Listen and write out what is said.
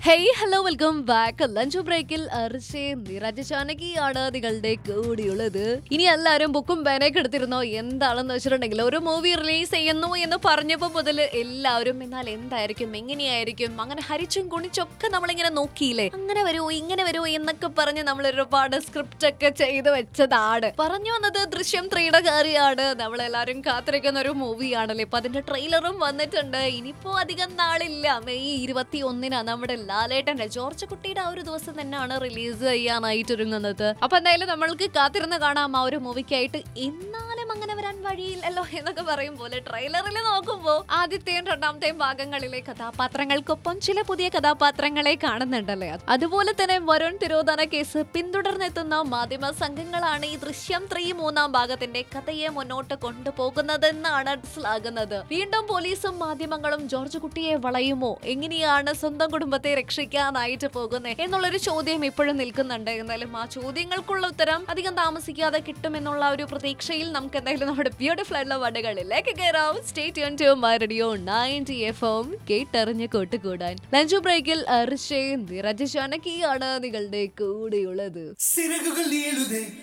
hey hello welcome back lunch ബ്രേക്കിൽ അർഷേ നിരജ ചാനകിയാണ് നിങ്ങളുടെ കൂടിയുള്ളത് ഇനി എല്ലാവരും ബുക്കും പേനയൊക്കെ എടുത്തിരുന്നോ എന്താണെന്ന് വെച്ചിട്ടുണ്ടെങ്കിൽ ഒരു മൂവി റിലീസ് ചെയ്യുന്നു എന്ന് പറഞ്ഞപ്പോൾ മുതൽ എല്ലാവരും എന്നാൽ എന്തായിരിക്കും എങ്ങനെയായിരിക്കും അങ്ങനെ ഹരിച്ചും കുണിച്ചൊക്കെ നമ്മളിങ്ങനെ നോക്കിയില്ലേ അങ്ങനെ വരുമോ ഇങ്ങനെ വരുമോ എന്നൊക്കെ പറഞ്ഞ് നമ്മൾ ഒരുപാട് സ്ക്രിപ്റ്റ് ഒക്കെ ചെയ്ത് വെച്ചതാണ് പറഞ്ഞു വന്നത് ദൃശ്യം ത്രീയുടെ കാര്യമാണ് നമ്മളെല്ലാവരും കാത്തിരിക്കുന്ന ഒരു മൂവിയാണല്ലേ ഇപ്പൊ അതിന്റെ ട്രെയിലറും വന്നിട്ടുണ്ട് ഇനിയിപ്പോ അധികം നാളില്ല മെയ് ഇരുപത്തി ഒന്നിനാണ് നമ്മുടെ ലാലേട്ടന്റെ ജോർജ് കുട്ടിയുടെ ആ ഒരു ദിവസം തന്നെയാണ് റിലീസ് ചെയ്യാനായിട്ട് ഒരുങ്ങുന്നത് അപ്പൊ എന്തായാലും നമ്മൾക്ക് കാത്തിരുന്ന് കാണാം ആ ഒരു മൂവിക്കായിട്ട് എന്നാലും അങ്ങനെ വരാൻ വഴിയില്ലല്ലോ എന്നൊക്കെ പറയും പോലെ ട്രെയിലറിൽ നോക്കുമ്പോ ആദ്യത്തെയും രണ്ടാമത്തെയും ഭാഗങ്ങളിലെ കഥാപാത്രങ്ങൾക്കൊപ്പം ചില പുതിയ കഥാപാത്രങ്ങളെ കാണുന്നുണ്ടല്ലേ അതുപോലെ തന്നെ വരുൺ തിരോധാന കേസ് പിന്തുടർന്നെത്തുന്ന മാധ്യമ സംഘങ്ങളാണ് ഈ ദൃശ്യം ത്രീ മൂന്നാം ഭാഗത്തിന്റെ കഥയെ മുന്നോട്ട് കൊണ്ടുപോകുന്നതെന്നാണ് മനസ്സിലാകുന്നത് വീണ്ടും പോലീസും മാധ്യമങ്ങളും ജോർജ് കുട്ടിയെ വളയുമോ എങ്ങനെയാണ് സ്വന്തം കുടുംബത്തെ രക്ഷിക്കാനായിട്ട് പോകുന്നത് എന്നുള്ളൊരു ചോദ്യം ഇപ്പോഴും നിൽക്കുന്നുണ്ട് എന്നാലും ആ ചോദ്യങ്ങൾക്കുള്ള ഉത്തരം അധികം താമസിക്കാതെ കിട്ടുമെന്നുള്ള ഒരു പ്രതീക്ഷയിൽ നമുക്ക് എന്തായാലും നമ്മുടെ ബ്യൂട്ടിഫുൾ ആയിട്ടുള്ള വടകളിലേക്ക് കയറാം സ്റ്റേറ്റ് യൂൺ to my radio ninety F M കേട്ടറിഞ്ഞ് കൂട്ടുകൂടാൻ ലഞ്ച് ബ്രേക്കിൽ അർഷേ നിരജ ജാനകിയാണ് നിങ്ങളുടെ കൂടെയുള്ളത് സിറകുകൾ നീളുതേ